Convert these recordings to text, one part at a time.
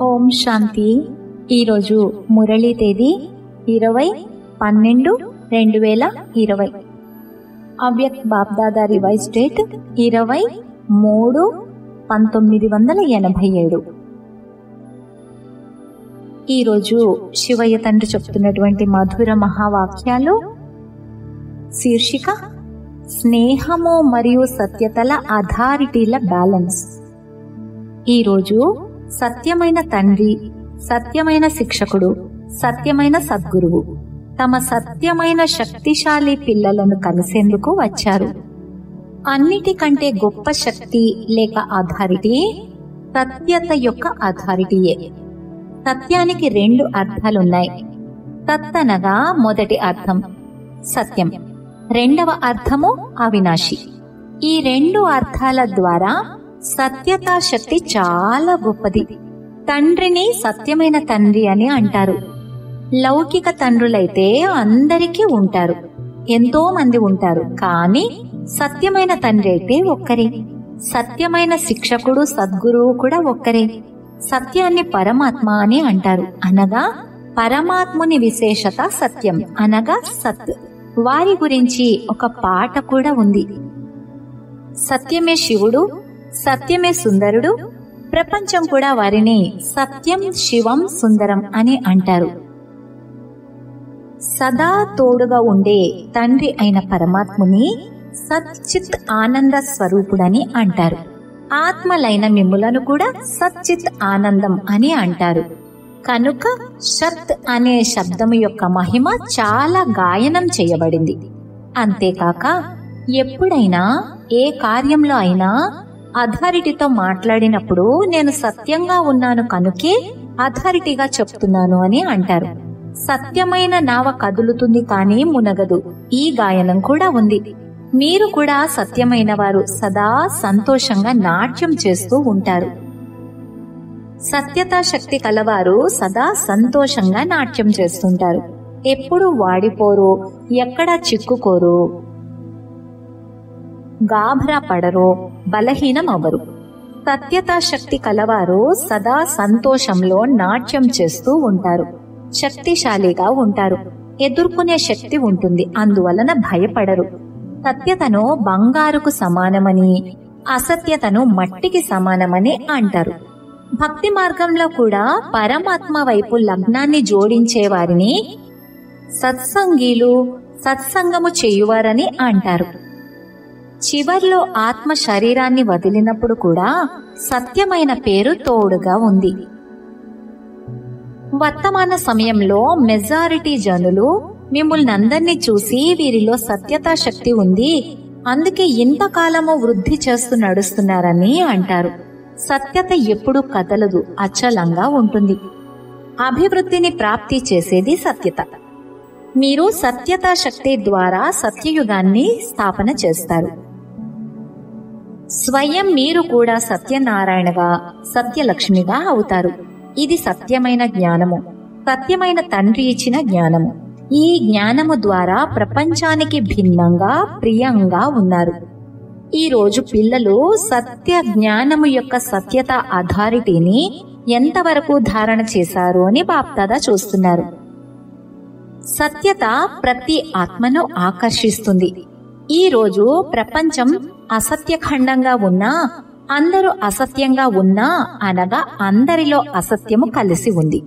ఓం శాంతి ఈరోజు మురళీ తేదీ ఇరవై పన్నెండు రెండు వేల ఇరవై అవ్యక్ బాబ్దాదా రివైజ్ డేట్ ఇరవై మూడు పంతొమ్మిది వందల ఎనభై ఏడు ఈరోజు శివయ్య తండ్రి చెప్తున్నటువంటి మధుర మహావాక్యాలు శీర్షిక స్నేహము మరియు సత్యతల అథారిటీల బ్యాలెన్స్ ఈరోజు సత్యమైన తండ్రి సత్యమైన శిక్షకుడు సత్యమైన సద్గురువు తమ సత్యమైన శక్తిశాలి పిల్లలను కలిసేందుకు వచ్చారు అన్నిటికంటే గొప్ప శక్తి లేక అథారిటీ సత్యత యొక్క అథారిటీయే సత్యానికి రెండు అర్థాలున్నాయి తత్తనగా మొదటి అర్థం సత్యం రెండవ అర్థము అవినాశి ఈ రెండు అర్థాల ద్వారా సత్యతా శక్తి చాలా గొప్పది తండ్రిని సత్యమైన తండ్రి అని అంటారు లౌకిక తండ్రులైతే అందరికీ ఉంటారు ఎంతో మంది ఉంటారు కానీ సత్యమైన తండ్రి అయితే ఒక్కరే సత్యమైన శిక్షకుడు సద్గురువు కూడా ఒక్కరే సత్యాన్ని పరమాత్మ అని అంటారు అనగా పరమాత్ముని విశేషత సత్యం అనగా సత్ వారి గురించి ఒక పాట కూడా ఉంది సత్యమే శివుడు సత్యమే సుందరుడు ప్రపంచం కూడా వారిని సత్యం శివం సుందరం అని అంటారు సదా తోడుగా ఉండే తండ్రి అయిన పరమాత్ముని సచ్చిత్ ఆనంద స్వరూపుడని అంటారు ఆత్మలైన మిమ్ములను కూడా సచ్చిత్ ఆనందం అని అంటారు కనుక షత్ అనే శబ్దము యొక్క మహిమ చాలా గాయనం చేయబడింది అంతేకాక ఎప్పుడైనా ఏ కార్యంలో అయినా అథారిటీతో మాట్లాడినప్పుడు నేను సత్యంగా ఉన్నాను కనుకే అథారిటీగా చెప్తున్నాను అని అంటారు సత్యమైన నావ కదులుతుంది కానీ మునగదు ఈ గాయనం కూడా ఉంది మీరు కూడా సత్యమైన వారు సదా సంతోషంగా నాట్యం చేస్తూ ఉంటారు సత్యతా శక్తి కలవారు సదా సంతోషంగా నాట్యం చేస్తుంటారు ఎప్పుడు వాడిపోరు ఎక్కడా చిక్కుకోరు గాభరా పడరో బలహీనం అవరు సత్యతా శక్తి కలవారు సదా సంతోషంలో నాట్యం చేస్తూ ఉంటారు శక్తిశాలిగా ఉంటారు ఎదుర్కొనే శక్తి ఉంటుంది అందువలన భయపడరు సత్యతను బంగారుకు సమానమని అసత్యతను మట్టికి సమానమని అంటారు భక్తి మార్గంలో కూడా పరమాత్మ వైపు లగ్నాన్ని జోడించే వారిని సత్సంగీలు సత్సంగము చేయువారని అంటారు చివర్లో ఆత్మ శరీరాన్ని వదిలినప్పుడు కూడా సత్యమైన పేరు తోడుగా ఉంది వర్తమాన సమయంలో మెజారిటీ జనులు మిమ్మల్ని అందరినీ చూసి వీరిలో సత్యతా శక్తి ఉంది అందుకే ఇంతకాలము వృద్ధి చేస్తూ నడుస్తున్నారని అంటారు సత్యత ఎప్పుడు కదలదు అచలంగా ఉంటుంది అభివృద్ధిని ప్రాప్తి చేసేది సత్యత మీరు సత్యతా శక్తి ద్వారా సత్యయుగాన్ని స్థాపన చేస్తారు స్వయం మీరు కూడా సత్యనారాయణగా సత్యలక్ష్మిగా అవుతారు ఇది సత్యమైన జ్ఞానము సత్యమైన తండ్రి ఇచ్చిన జ్ఞానము ఈ జ్ఞానము ద్వారా ప్రపంచానికి భిన్నంగా ప్రియంగా ఉన్నారు ఈ రోజు పిల్లలు సత్య జ్ఞానము యొక్క సత్యత అథారిటీని ఎంతవరకు ధారణ చేశారు అని బాప్దాదా చూస్తున్నారు సత్యత ప్రతి ఆత్మను ఆకర్షిస్తుంది ఈ రోజు ప్రపంచం అసత్యఖండంగా ఉన్నా అందరూ అసత్యంగా ఉన్నా అనగా అందరిలో అసత్యము కలిసి ఉంది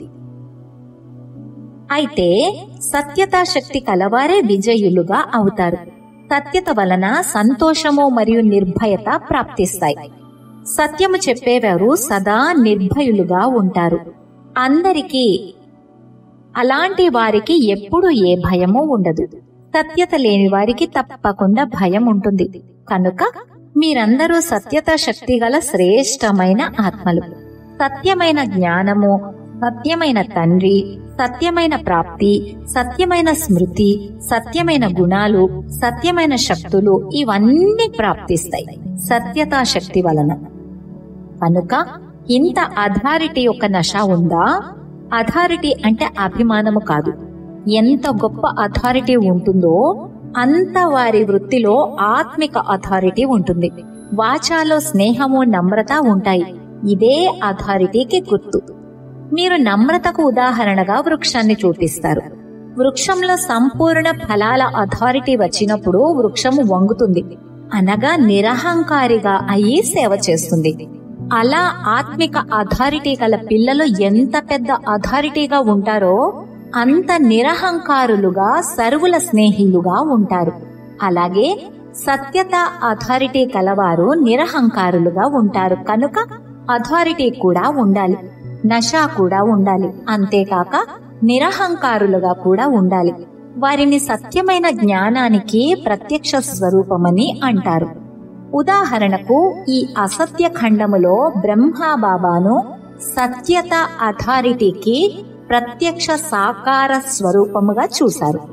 అయితే సత్యతా శక్తి కలవారే విజయులుగా అవుతారు సత్యత వలన సంతోషము మరియు నిర్భయత ప్రాప్తిస్తాయి సత్యము చెప్పేవారు సదా నిర్భయులుగా ఉంటారు అందరికీ అలాంటి వారికి ఎప్పుడు ఏ భయము ఉండదు సత్యత లేని వారికి తప్పకుండా భయం ఉంటుంది కనుక మీరందరూ సత్యత శక్తి గల శ్రేష్టమైన ఆత్మలు సత్యమైన జ్ఞానము సత్యమైన తండ్రి సత్యమైన ప్రాప్తి సత్యమైన స్మృతి సత్యమైన గుణాలు సత్యమైన శక్తులు ఇవన్నీ ప్రాప్తిస్తాయి సత్యతా శక్తి వలన కనుక ఇంత అథారిటీ యొక్క నష ఉందా అథారిటీ అంటే అభిమానము కాదు ఎంత గొప్ప అథారిటీ ఉంటుందో అంత వారి వృత్తిలో ఆత్మిక అథారిటీ ఉంటుంది వాచాలో స్నేహము నమ్రత ఉంటాయి ఇదే అథారిటీకి గుర్తు మీరు నమ్రతకు ఉదాహరణగా వృక్షాన్ని చూపిస్తారు వృక్షంలో సంపూర్ణ ఫలాల అథారిటీ వచ్చినప్పుడు వృక్షము వంగుతుంది అనగా నిరహంకారిగా అయ్యి సేవ చేస్తుంది అలా ఆత్మిక అథారిటీ గల పిల్లలు ఎంత పెద్ద అథారిటీగా ఉంటారో అంత నిరహంకారులుగా సర్వుల స్నేహిలుగా ఉంటారు అలాగే సత్యత అథారిటీ కలవారు నిరహంకారులుగా ఉంటారు కనుక అథారిటీ కూడా ఉండాలి నష కూడా ఉండాలి అంతేకాక నిరహంకారులుగా కూడా ఉండాలి వారిని సత్యమైన జ్ఞానానికి ప్రత్యక్ష స్వరూపమని అంటారు ఉదాహరణకు ఈ అసత్య ఖండములో బ్రహ్మాబాబాను సత్యత అథారిటీకి ప్రత్యక్ష సాకార స్వరూపముగా చూశారు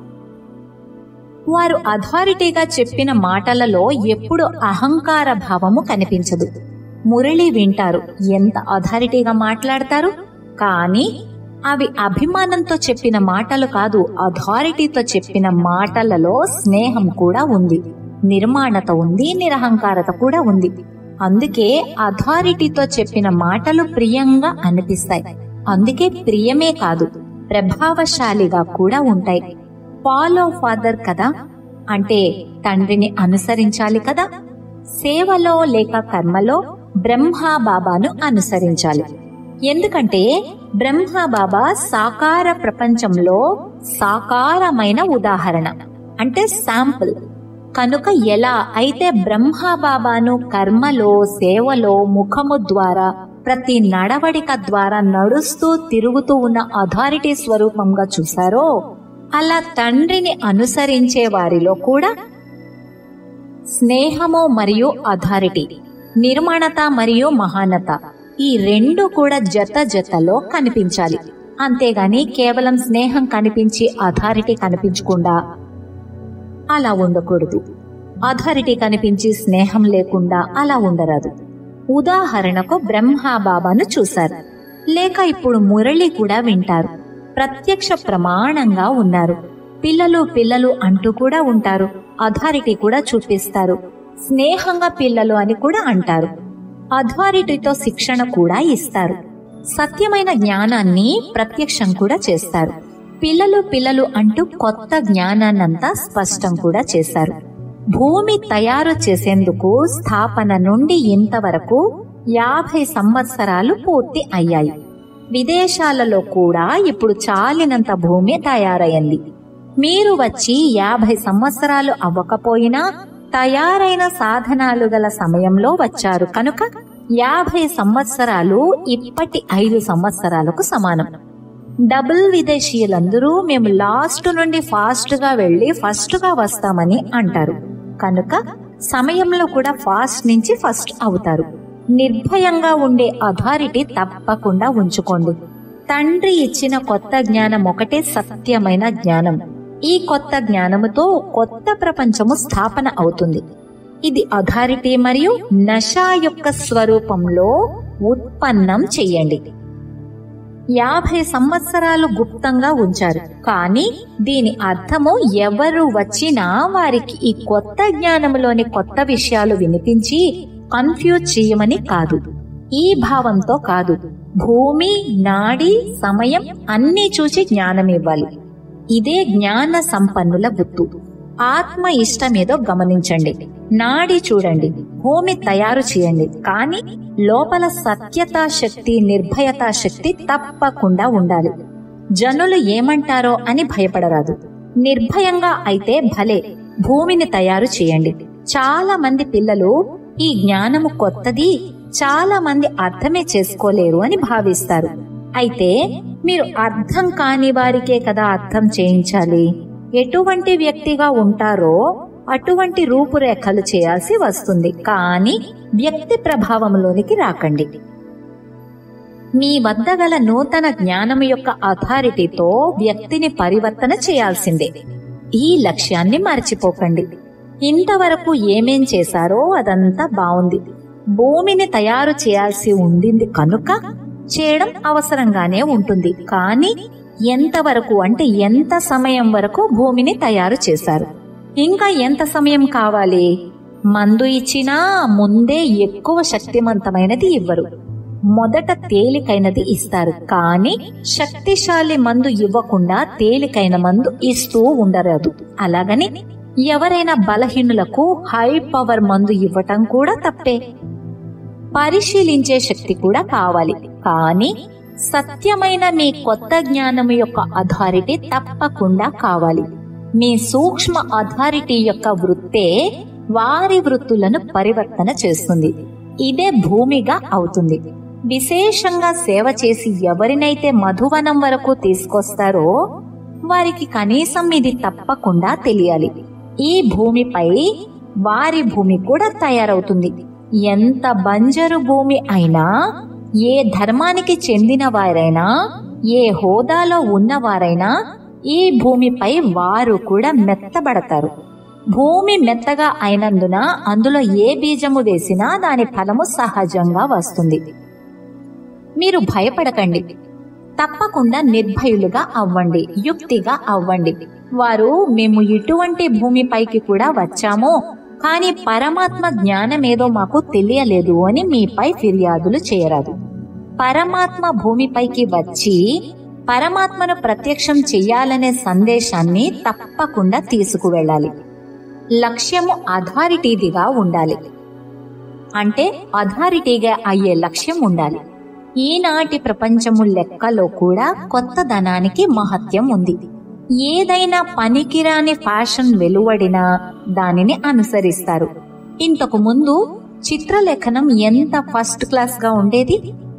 వారు అథారిటీగా చెప్పిన మాటలలో ఎప్పుడు అహంకార భావము కనిపించదు మురళి వింటారు ఎంత అథారిటీగా మాట్లాడతారు కానీ అవి అభిమానంతో చెప్పిన మాటలు కాదు అథారిటీతో చెప్పిన మాటలలో స్నేహం కూడా ఉంది నిర్మాణత ఉంది నిరహంకారత కూడా ఉంది అందుకే అథారిటీతో చెప్పిన మాటలు ప్రియంగా అనిపిస్తాయి అందుకే ప్రియమే కాదు ప్రభావశాలిగా కూడా ఉంటాయి ఫాలో ఫాదర్ కదా అంటే తండ్రిని అనుసరించాలి కదా సేవలో లేక కర్మలో బ్రహ్మా బాబాను అనుసరించాలి ఎందుకంటే బ్రహ్మ బాబా సాకార ప్రపంచంలో సాకారమైన ఉదాహరణ అంటే శాంపుల్ కనుక ఎలా అయితే బ్రహ్మ బాబాను కర్మలో సేవలో ముఖము ద్వారా ప్రతి నడవడిక ద్వారా నడుస్తూ తిరుగుతూ ఉన్న అథారిటీ స్వరూపంగా చూశారో అలా తండ్రిని అనుసరించే వారిలో కూడా స్నేహము మరియు అథారిటీ నిర్మాణత మరియు మహానత ఈ రెండు కూడా జత జతలో కనిపించాలి అంతేగాని కేవలం స్నేహం కనిపించి అథారిటీ కనిపించకుండా అలా ఉండకూడదు అథారిటీ కనిపించి స్నేహం లేకుండా అలా ఉండరాదు ఉదాహరణకు బ్రహ్మ బాబాను చూశారు లేక ఇప్పుడు మురళి కూడా వింటారు ప్రత్యక్ష ప్రమాణంగా ఉన్నారు పిల్లలు పిల్లలు అంటూ కూడా ఉంటారు అథారిటీ కూడా చూపిస్తారు స్నేహంగా పిల్లలు అని కూడా అంటారు అథారిటీతో శిక్షణ కూడా ఇస్తారు సత్యమైన జ్ఞానాన్ని ప్రత్యక్షం కూడా చేస్తారు పిల్లలు పిల్లలు అంటూ కొత్త జ్ఞానాన్నంతా స్పష్టం కూడా చేశారు భూమి తయారు చేసేందుకు స్థాపన నుండి ఇంతవరకు యాభై సంవత్సరాలు పూర్తి అయ్యాయి విదేశాలలో కూడా ఇప్పుడు చాలినంత భూమి తయారయ్యింది మీరు వచ్చి యాభై సంవత్సరాలు అవ్వకపోయినా తయారైన సాధనాలు గల సమయంలో వచ్చారు కనుక యాభై సంవత్సరాలు ఇప్పటి ఐదు సంవత్సరాలకు సమానం డబుల్ విదేశీయులందరూ మేము లాస్ట్ నుండి ఫాస్ట్ గా వెళ్లి ఫస్ట్ గా వస్తామని అంటారు కనుక సమయంలో కూడా ఫాస్ట్ నుంచి ఫస్ట్ అవుతారు నిర్భయంగా ఉండే అథారిటీ తప్పకుండా ఉంచుకోండి తండ్రి ఇచ్చిన కొత్త జ్ఞానం ఒకటే సత్యమైన జ్ఞానం ఈ కొత్త జ్ఞానముతో కొత్త ప్రపంచము స్థాపన అవుతుంది ఇది అథారిటీ మరియు నషా యొక్క స్వరూపంలో ఉత్పన్నం చెయ్యండి యాభై సంవత్సరాలు గుప్తంగా ఉంచారు కానీ దీని అర్థము ఎవరు వచ్చినా వారికి ఈ కొత్త జ్ఞానములోని కొత్త విషయాలు వినిపించి కన్ఫ్యూజ్ చేయమని కాదు ఈ భావంతో కాదు భూమి నాడి సమయం అన్నీ చూసి జ్ఞానం ఇవ్వాలి ఇదే జ్ఞాన సంపన్నుల గుర్తు ఆత్మ ఇష్టమేదో గమనించండి నాడి చూడండి భూమి తయారు చేయండి కానీ లోపల సత్యతా శక్తి నిర్భయతా శక్తి తప్పకుండా ఉండాలి జనులు ఏమంటారో అని భయపడరాదు నిర్భయంగా అయితే భలే భూమిని తయారు చేయండి చాలా మంది పిల్లలు ఈ జ్ఞానము కొత్తది చాలా మంది అర్థమే చేసుకోలేరు అని భావిస్తారు అయితే మీరు అర్థం కాని వారికే కదా అర్థం చేయించాలి ఎటువంటి వ్యక్తిగా ఉంటారో అటువంటి రూపురేఖలు చేయాల్సి వస్తుంది కానీ వ్యక్తి ప్రభావంలోనికి రాకండి మీ వద్ద గల నూతన జ్ఞానం యొక్క అథారిటీతో వ్యక్తిని పరివర్తన చేయాల్సిందే ఈ లక్ష్యాన్ని మర్చిపోకండి ఇంతవరకు ఏమేం చేశారో అదంతా బావుంది భూమిని తయారు చేయాల్సి ఉండింది కనుక చేయడం అవసరంగానే ఉంటుంది కానీ ఎంతవరకు అంటే ఎంత సమయం వరకు భూమిని తయారు చేశారు ఇంకా ఎంత సమయం కావాలి మందు ఇచ్చినా ముందే ఎక్కువ శక్తివంతమైనది ఇవ్వరు మొదట తేలికైనది ఇస్తారు కానీ శక్తిశాలి మందు ఇవ్వకుండా తేలికైన మందు ఇస్తూ ఉండరాదు అలాగని ఎవరైనా బలహీనులకు హై పవర్ మందు ఇవ్వటం కూడా తప్పే పరిశీలించే శక్తి కూడా కావాలి కానీ సత్యమైన మీ కొత్త జ్ఞానం యొక్క అథారిటీ తప్పకుండా కావాలి మీ సూక్ష్మ అథారిటీ యొక్క వృత్తే వారి వృత్తులను పరివర్తన చేస్తుంది ఇదే భూమిగా అవుతుంది విశేషంగా సేవ చేసి ఎవరినైతే మధువనం వరకు తీసుకొస్తారో వారికి కనీసం ఇది తప్పకుండా తెలియాలి ఈ భూమిపై వారి భూమి కూడా తయారవుతుంది ఎంత బంజరు భూమి అయినా ఏ ధర్మానికి చెందిన వారైనా ఏ హోదాలో ఉన్నవారైనా ఈ భూమిపై వారు కూడా మెత్తబడతారు భూమి మెత్తగా అయినందున అందులో ఏ బీజము వేసినా దాని ఫలము సహజంగా వస్తుంది మీరు భయపడకండి తప్పకుండా నిర్భయులుగా అవ్వండి యుక్తిగా అవ్వండి వారు మేము ఇటువంటి భూమిపైకి కూడా వచ్చాము కానీ పరమాత్మ జ్ఞానమేదో మాకు తెలియలేదు అని మీపై ఫిర్యాదులు చేయరాదు పరమాత్మ భూమిపైకి వచ్చి పరమాత్మను ప్రత్యక్షం చెయ్యాలనే సందేశాన్ని తప్పకుండా తీసుకువెళ్ళాలి లక్ష్యము అథారిటీదిగా ఉండాలి అంటే అథారిటీగా అయ్యే లక్ష్యం ఉండాలి ఈనాటి ప్రపంచము లెక్కలో కూడా కొత్త ధనానికి మహత్యం ఉంది ఏదైనా పనికిరాని ఫ్యాషన్ వెలువడినా దానిని అనుసరిస్తారు ఇంతకు ముందు చిత్రలేఖనం ఎంత ఫస్ట్ క్లాస్ గా ఉండేది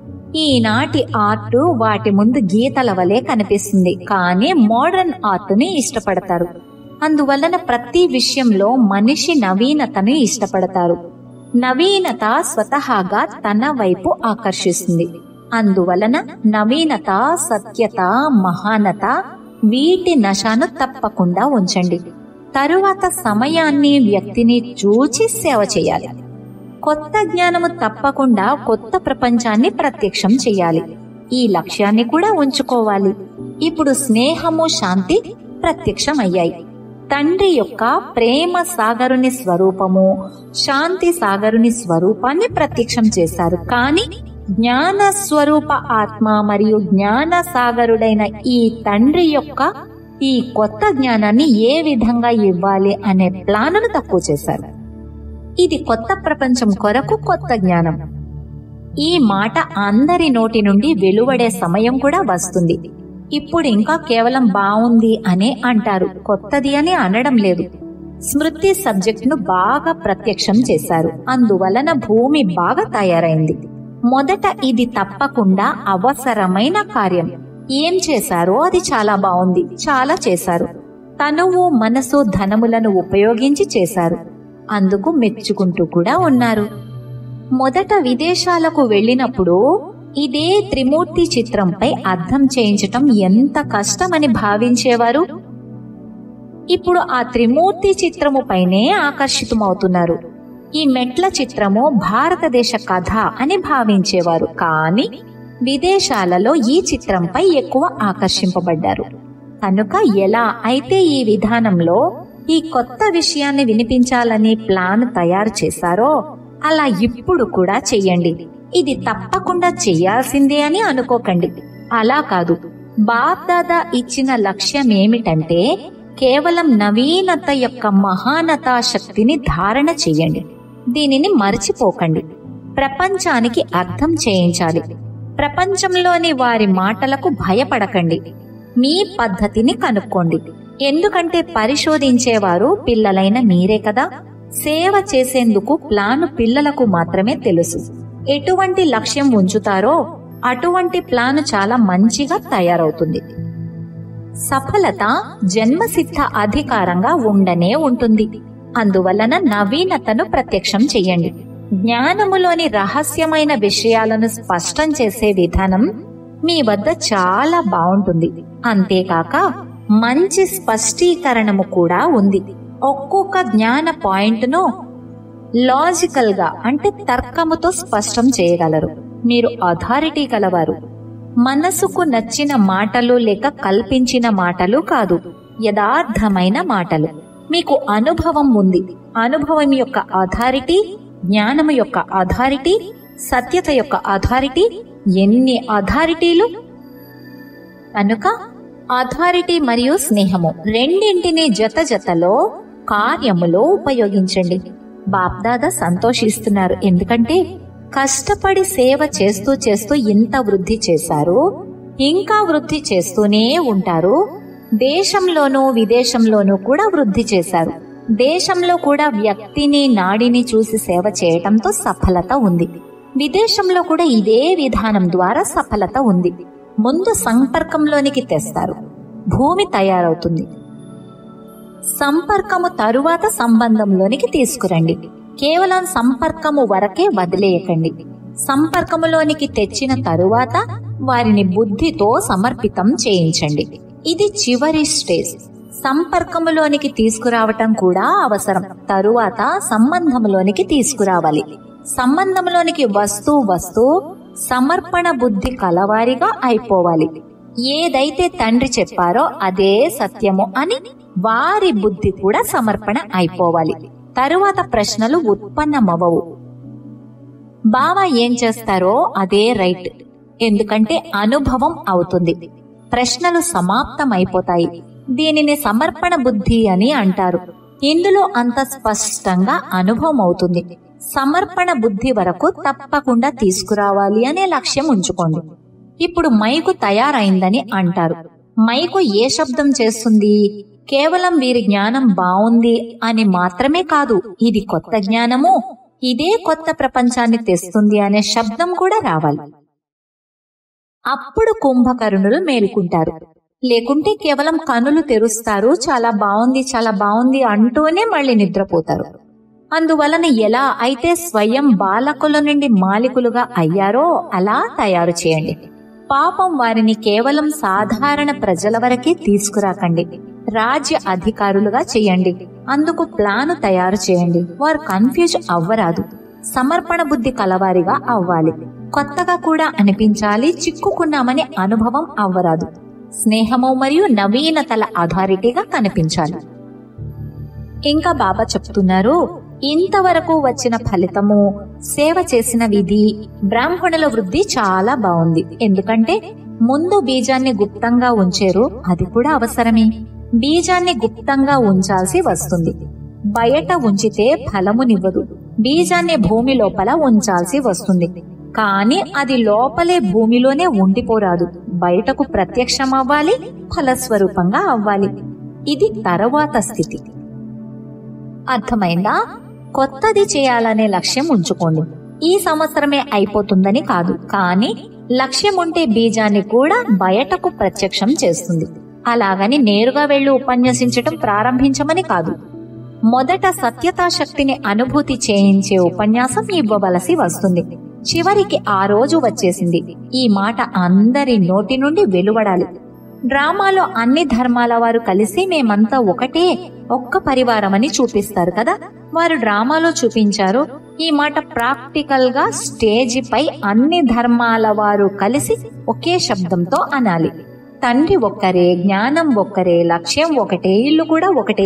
ఈనాటి ఆర్ట్ వాటి ముందు గీతల వలె కనిపిస్తుంది కానీ మోడర్న్ ఆర్ట్ ని ఇష్టపడతారు అందువలన ప్రతి విషయంలో మనిషి నవీనతను ఇష్టపడతారు నవీనత స్వతహాగా తన వైపు ఆకర్షిస్తుంది అందువలన నవీనత సత్యత మహానత వీటి నశాను తప్పకుండా ఉంచండి తరువాత సమయాన్ని వ్యక్తిని చూచి సేవ చేయాలి కొత్త జ్ఞానము తప్పకుండా కొత్త ప్రపంచాన్ని ప్రత్యక్షం చేయాలి ఈ లక్ష్యాన్ని కూడా ఉంచుకోవాలి ఇప్పుడు స్నేహము శాంతి ప్రత్యక్షమయ్యాయి తండ్రి యొక్క ప్రేమ సాగరుని స్వరూపము శాంతి సాగరుని స్వరూపాన్ని ప్రత్యక్షం చేశారు కానీ జ్ఞాన స్వరూప ఆత్మ మరియు జ్ఞాన సాగరుడైన ఈ తండ్రి యొక్క ఈ కొత్త జ్ఞానాన్ని ఏ విధంగా ఇవ్వాలి అనే ప్లానును తక్కువ చేశారు ఇది కొత్త ప్రపంచం కొరకు కొత్త జ్ఞానం ఈ మాట అందరి నోటి నుండి వెలువడే సమయం కూడా వస్తుంది ఇప్పుడు ఇంకా కేవలం బాగుంది అనే అంటారు కొత్తది అని అనడం లేదు స్మృతి సబ్జెక్ట్ ను బాగా ప్రత్యక్షం చేశారు అందువలన భూమి బాగా తయారైంది మొదట ఇది తప్పకుండా అవసరమైన కార్యం ఏం చేశారో అది చాలా బాగుంది చాలా చేశారు తనువు మనసు ధనములను ఉపయోగించి చేశారు అందుకు మెచ్చుకుంటూ కూడా ఉన్నారు మొదట విదేశాలకు వెళ్ళినప్పుడు ఇదే త్రిమూర్తి చిత్రంపై అర్థం చేయించటం ఎంత కష్టమని భావించేవారు ఇప్పుడు ఆ త్రిమూర్తి చిత్రము పైనే ఆకర్షితమవుతున్నారు ఈ మెట్ల చిత్రము భారతదేశ కథ అని భావించేవారు కానీ విదేశాలలో ఈ చిత్రంపై ఎక్కువ ఆకర్షింపబడ్డారు కనుక ఎలా అయితే ఈ విధానంలో ఈ కొత్త విషయాన్ని వినిపించాలని ప్లాన్ తయారు చేశారో అలా ఇప్పుడు కూడా చెయ్యండి ఇది తప్పకుండా చెయ్యాల్సిందే అని అనుకోకండి అలా కాదు బాప్దాదా ఇచ్చిన లక్ష్యం ఏమిటంటే కేవలం నవీనత యొక్క మహానతా శక్తిని ధారణ చెయ్యండి దీనిని మర్చిపోకండి ప్రపంచానికి అర్థం చేయించాలి ప్రపంచంలోని వారి మాటలకు భయపడకండి మీ పద్ధతిని కనుక్కోండి ఎందుకంటే పరిశోధించేవారు పిల్లలైన మీరే కదా సేవ చేసేందుకు ప్లాను పిల్లలకు మాత్రమే తెలుసు ఎటువంటి లక్ష్యం ఉంచుతారో అటువంటి ప్లాను చాలా మంచిగా తయారవుతుంది సఫలత జన్మసిద్ధ అధికారంగా ఉండనే ఉంటుంది అందువలన నవీనతను ప్రత్యక్షం చెయ్యండి జ్ఞానములోని రహస్యమైన విషయాలను స్పష్టం చేసే విధానం మీ వద్ద చాలా బాగుంటుంది అంతేకాక మంచి స్పష్టీకరణము కూడా ఉంది ఒక్కొక్క జ్ఞాన పాయింట్ను లాజికల్ గా అంటే తర్కముతో స్పష్టం చేయగలరు మీరు అథారిటీ గలవారు మనసుకు నచ్చిన మాటలు లేక కల్పించిన మాటలు కాదు యథార్థమైన మాటలు మీకు అనుభవం ఉంది అనుభవం యొక్క అథారిటీ జ్ఞానము యొక్క అథారిటీ సత్యత యొక్క అథారిటీ ఎన్ని అథారిటీలు కనుక అథారిటీ మరియు స్నేహము రెండింటిని జత జతలో కార్యములో ఉపయోగించండి బాప్దాదా సంతోషిస్తున్నారు ఎందుకంటే కష్టపడి సేవ చేస్తూ చేస్తూ ఇంత వృద్ధి చేశారు ఇంకా వృద్ధి చేస్తూనే ఉంటారు దేశంలోనూ విదేశంలోనూ కూడా వృద్ధి చేశారు దేశంలో కూడా వ్యక్తిని నాడిని చూసి సేవ చేయటంతో సఫలత ఉంది విదేశంలో కూడా ఇదే విధానం ద్వారా సఫలత ఉంది ముందు సంపర్కంలోనికి తెస్తారు భూమి తయారవుతుంది సంపర్కము తరువాత సంబంధంలోనికి తీసుకురండి కేవలం సంపర్కము వరకే వదిలేయకండి సంపర్కములోనికి తెచ్చిన తరువాత వారిని బుద్ధితో సమర్పితం చేయించండి ఇది చివరి స్టేజ్ సంపర్కములోనికి తీసుకురావటం కూడా అవసరం తరువాత సంబంధములోనికి తీసుకురావాలి సంబంధంలోనికి వస్తూ వస్తూ సమర్పణ బుద్ధి కలవారిగా అయిపోవాలి ఏదైతే తండ్రి చెప్పారో అదే సత్యము అని వారి బుద్ధి కూడా సమర్పణ అయిపోవాలి తరువాత ప్రశ్నలు ఉత్పన్నమవవు బావా ఏం చేస్తారో అదే రైట్ ఎందుకంటే అనుభవం అవుతుంది ప్రశ్నలు సమాప్తమైపోతాయి దీనిని సమర్పణ బుద్ధి అని అంటారు ఇందులో అంత స్పష్టంగా అనుభవం అవుతుంది సమర్పణ బుద్ధి వరకు తప్పకుండా తీసుకురావాలి అనే లక్ష్యం ఉంచుకోండి ఇప్పుడు మైకు తయారైందని అంటారు మైకు ఏ శబ్దం చేస్తుంది కేవలం వీరి జ్ఞానం బావుంది అని మాత్రమే కాదు ఇది కొత్త జ్ఞానము ఇదే కొత్త ప్రపంచాన్ని తెస్తుంది అనే శబ్దం కూడా రావాలి అప్పుడు కుంభకర్ణులు మేలుకుంటారు లేకుంటే కేవలం కనులు తెరుస్తారు చాలా బాగుంది చాలా బాగుంది అంటూనే మళ్ళీ నిద్రపోతారు అందువలన ఎలా అయితే స్వయం బాలకుల నుండి మాలికులుగా అయ్యారో అలా తయారు చేయండి పాపం వారిని కేవలం సాధారణ ప్రజల వరకే తీసుకురాకండి రాజ్య అధికారులుగా చేయండి అందుకు ప్లాను తయారు చేయండి వారు కన్ఫ్యూజ్ అవ్వరాదు సమర్పణ బుద్ధి కలవారిగా అవ్వాలి కొత్తగా కూడా అనిపించాలి చిక్కుకున్నామనే అనుభవం అవ్వరాదు స్నేహము మరియు నవీనతల అథారిటీగా కనిపించాలి ఇంకా బాబా చెప్తున్నారు ఇంతవరకు వచ్చిన ఫలితము సేవ చేసిన విధి బ్రాహ్మణుల వృద్ధి చాలా బాగుంది ఎందుకంటే ముందు బీజాన్ని గుప్తంగా ఉంచారు అది కూడా అవసరమే బీజాన్ని గుప్తంగా ఉంచాల్సి వస్తుంది బయట ఉంచితే ఫలమునివ్వదు బీజాన్ని భూమి లోపల ఉంచాల్సి వస్తుంది కానీ అది లోపలే భూమిలోనే ఉండిపోరాదు బయటకు ప్రత్యక్షమవ్వాలి ఫలస్వరూపంగా అవ్వాలి ఇది తరువాత స్థితి అర్థమైందా కొత్తది చేయాలనే లక్ష్యం ఉంచుకోండి ఈ సంవత్సరమే అయిపోతుందని కాదు కానీ లక్ష్యం ఉంటే బీజాన్ని కూడా బయటకు ప్రత్యక్షం చేస్తుంది అలాగని నేరుగా వెళ్లి ఉపన్యసించటం ప్రారంభించమని కాదు మొదట సత్యతా శక్తిని అనుభూతి చేయించే ఉపన్యాసం ఇవ్వవలసి వస్తుంది చివరికి ఆ రోజు వచ్చేసింది ఈ మాట అందరి నోటి నుండి వెలువడాలి డ్రామాలో అన్ని ధర్మాల వారు కలిసి మేమంతా ఒకటే ఒక్క పరివారమని చూపిస్తారు కదా వారు డ్రామాలో చూపించారు ఈ మాట ప్రాక్టికల్ గా స్టేజ్ పై అన్ని ధర్మాల వారు కలిసి ఒకే శబ్దంతో అనాలి తండ్రి ఒక్కరే జ్ఞానం ఒక్కరే లక్ష్యం ఒకటే ఇల్లు కూడా ఒకటే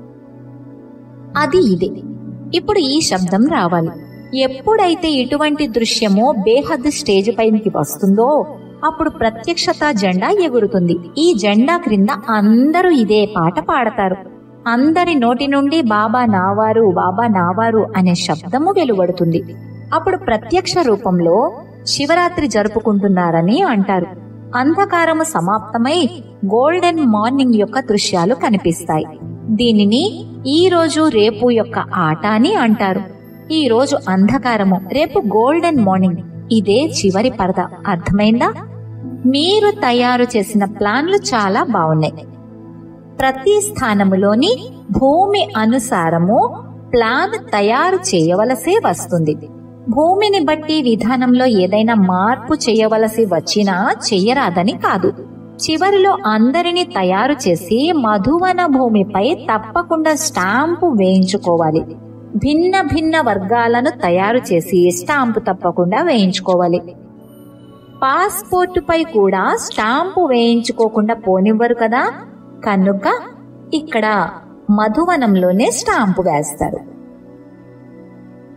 అది ఇదే ఇప్పుడు ఈ శబ్దం రావాలి ఎప్పుడైతే ఇటువంటి దృశ్యమో బేహద్ స్టేజ్ పైకి వస్తుందో అప్పుడు ప్రత్యక్షత జెండా ఎగురుతుంది ఈ జెండా క్రింద అందరూ ఇదే పాట పాడతారు అందరి నోటి నుండి బాబా నావారు బాబా నావారు అనే శబ్దము వెలువడుతుంది అప్పుడు ప్రత్యక్ష రూపంలో శివరాత్రి జరుపుకుంటున్నారని అంటారు అంధకారము సమాప్తమై గోల్డెన్ మార్నింగ్ యొక్క దృశ్యాలు కనిపిస్తాయి దీనిని ఈ రోజు రేపు యొక్క ఆట అని అంటారు ఈ రోజు అంధకారము రేపు గోల్డెన్ మార్నింగ్ ఇదే చివరి పరద అర్థమైందా మీరు తయారు చేసిన ప్లాన్లు చాలా బాగున్నాయి ప్రతి స్థానములోని భూమి అనుసారము ప్లాన్ తయారు చేయవలసే వస్తుంది భూమిని బట్టి విధానంలో ఏదైనా మార్పు చేయవలసి వచ్చినా చెయ్యరాదని కాదు చివరిలో అందరినీ తయారు చేసి మధువన భూమిపై తప్పకుండా స్టాంపు వేయించుకోవాలి భిన్న భిన్న వర్గాలను తయారు చేసి స్టాంపు తప్పకుండా వేయించుకోవాలి పాస్పోర్టుపై కూడా స్టాంపు వేయించుకోకుండా పోనివ్వరు కదా కనుక ఇక్కడ మధువనంలోనే స్టాంపు వేస్తారు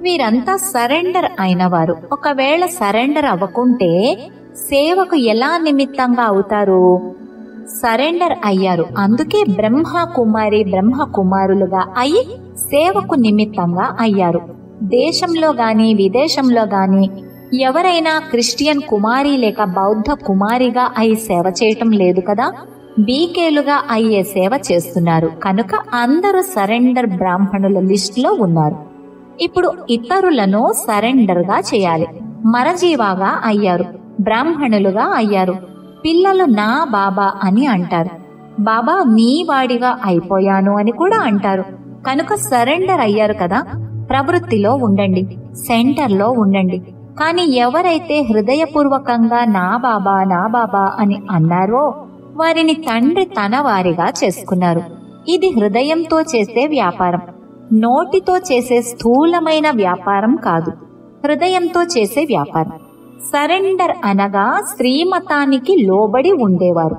వీరంతా సరెండర్ అయినవారు ఒకవేళ సరెండర్ అవ్వకుంటే సేవకు ఎలా నిమిత్తంగా అవుతారు సరెండర్ అయ్యారు అందుకే బ్రహ్మ కుమారి బ్రహ్మ కుమారులుగా అయి సేవకు నిమిత్తంగా అయ్యారు దేశంలో గాని విదేశంలో గాని ఎవరైనా క్రిస్టియన్ కుమారి లేక బౌద్ధ కుమారిగా అయి సేవ చేయటం లేదు కదా బీకేలుగా అయ్యే సేవ చేస్తున్నారు కనుక అందరూ సరెండర్ బ్రాహ్మణుల లిస్టులో ఉన్నారు ఇప్పుడు ఇతరులను సరెండర్ గా చేయాలి మరజీవాగా అయ్యారు బ్రాహ్మణులుగా అయ్యారు పిల్లలు నా బాబా అని అంటారు బాబా నీ వాడిగా అయిపోయాను అని కూడా అంటారు కనుక సరెండర్ అయ్యారు కదా ప్రవృత్తిలో ఉండండి సెంటర్లో ఉండండి కానీ ఎవరైతే హృదయపూర్వకంగా నా బాబా నా బాబా అని అన్నారో వారిని తండ్రి తన వారిగా చేసుకున్నారు ఇది హృదయంతో చేసే వ్యాపారం నోటితో చేసే స్థూలమైన వ్యాపారం కాదు హృదయంతో చేసే వ్యాపారం సరెండర్ అనగా శ్రీమతానికి లోబడి ఉండేవారు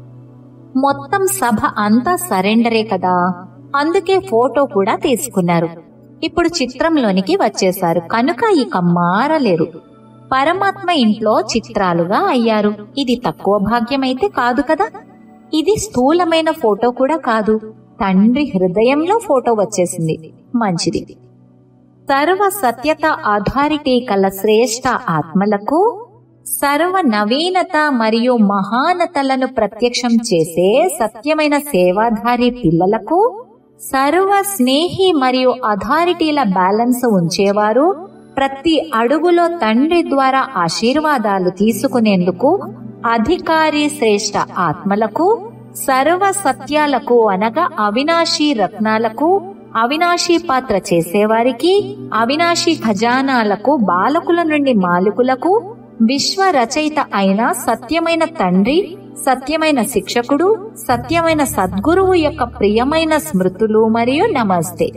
మొత్తం సభ అంతా సరెండరే కదా అందుకే ఫోటో కూడా తీసుకున్నారు ఇప్పుడు చిత్రంలోనికి వచ్చేశారు కనుక ఇక మారలేరు పరమాత్మ ఇంట్లో చిత్రాలుగా అయ్యారు ఇది తక్కువ భాగ్యమైతే కాదు కదా ఇది స్థూలమైన ఫోటో కూడా కాదు తండ్రి హృదయంలో ఫోటో వచ్చేసింది మంచిది సర్వ సత్యత అథారిటీ కల శ్రేష్ట ఆత్మలకు సర్వ నవీనత మరియు మహానతలను ప్రత్యక్షం చేసే సత్యమైన సేవాధారి పిల్లలకు సర్వ స్నేహి మరియు అథారిటీల బ్యాలెన్స్ ఉంచేవారు ప్రతి అడుగులో తండ్రి ద్వారా ఆశీర్వాదాలు తీసుకునేందుకు అధికారి శ్రేష్ట ఆత్మలకు సర్వ సత్యాలకు అనగా అవినాశీ రత్నాలకు అవినాశీ పాత్ర చేసేవారికి అవినాశీ ఖజానాలకు బాలకుల నుండి మాలికులకు విశ్వ రచయిత అయిన సత్యమైన తండ్రి సత్యమైన శిక్షకుడు సత్యమైన సద్గురువు యొక్క ప్రియమైన స్మృతులు మరియు నమస్తే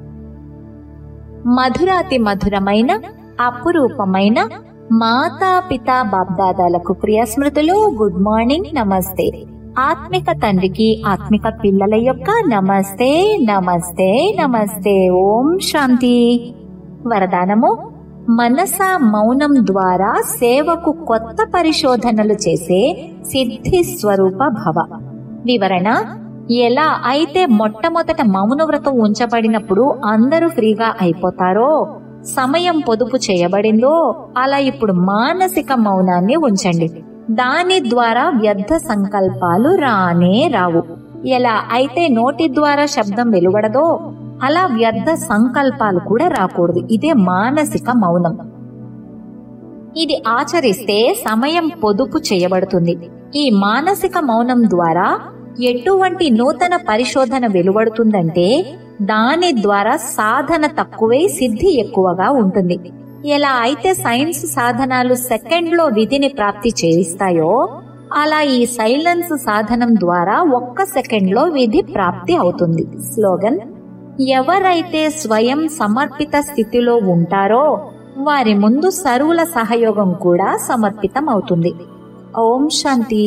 మధురాతి మధురమైన అపురూపమైన మాతా పితా బాబ్దాదాలకు ప్రియ స్మృతులు గుడ్ మార్నింగ్ నమస్తే ఆత్మిక తండ్రికి ఆత్మిక పిల్లల యొక్క నమస్తే నమస్తే నమస్తే ఓం శాంతి వరదానము మనస మౌనం ద్వారా సేవకు కొత్త పరిశోధనలు చేసే సిద్ధి స్వరూప భవ వివరణ ఎలా అయితే మొట్టమొదట మౌన వ్రతం ఉంచబడినప్పుడు అందరూ ఫ్రీగా అయిపోతారో సమయం పొదుపు చేయబడిందో అలా ఇప్పుడు మానసిక మౌనాన్ని ఉంచండి దాని ద్వారా వ్యర్థ సంకల్పాలు రానే రావు ఎలా అయితే నోటి ద్వారా శబ్దం వెలువడదో అలా వ్యర్థ సంకల్పాలు కూడా రాకూడదు ఇదే మానసిక మౌనం ఇది ఆచరిస్తే సమయం పొదుపు చేయబడుతుంది ఈ మానసిక మౌనం ద్వారా ఎటువంటి నూతన పరిశోధన వెలువడుతుందంటే దాని ద్వారా సాధన తక్కువై సిద్ధి ఎక్కువగా ఉంటుంది ఎలా అయితే సైన్స్ సాధనాలు సెకండ్లో విధిని ప్రాప్తి చేయిస్తాయో అలా ఈ సైలెన్స్ సాధనం ద్వారా ఒక్క సెకండ్లో విధి ప్రాప్తి అవుతుంది స్లోగన్ ఎవరైతే స్వయం సమర్పిత స్థితిలో ఉంటారో వారి ముందు సరువుల సహయోగం కూడా సమర్పితం అవుతుంది ఓం శాంతి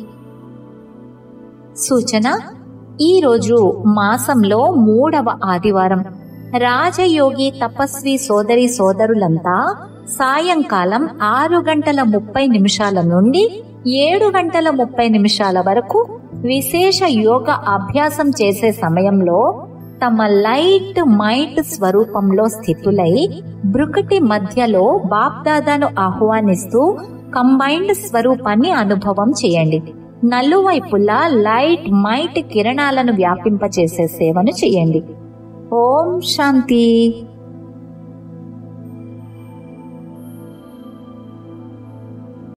సూచన ఈరోజు మాసంలో మూడవ ఆదివారం రాజయోగి తపస్వి సోదరి సోదరులంతా సాయంకాలం ఆరు గంటల ముప్పై నిమిషాల నుండి ఏడు గంటల ముప్పై నిమిషాల వరకు విశేష యోగ అభ్యాసం చేసే సమయంలో తమ లైట్ మైట్ స్వరూపంలో స్థితులై బ్రుకటి మధ్యలో బాప్దాదాను ఆహ్వానిస్తూ కంబైన్డ్ స్వరూపాన్ని అనుభవం చేయండి నలువైపులా లైట్ మైట్ కిరణాలను వ్యాపింపచేసే సేవను చేయండి ఓం శాంతి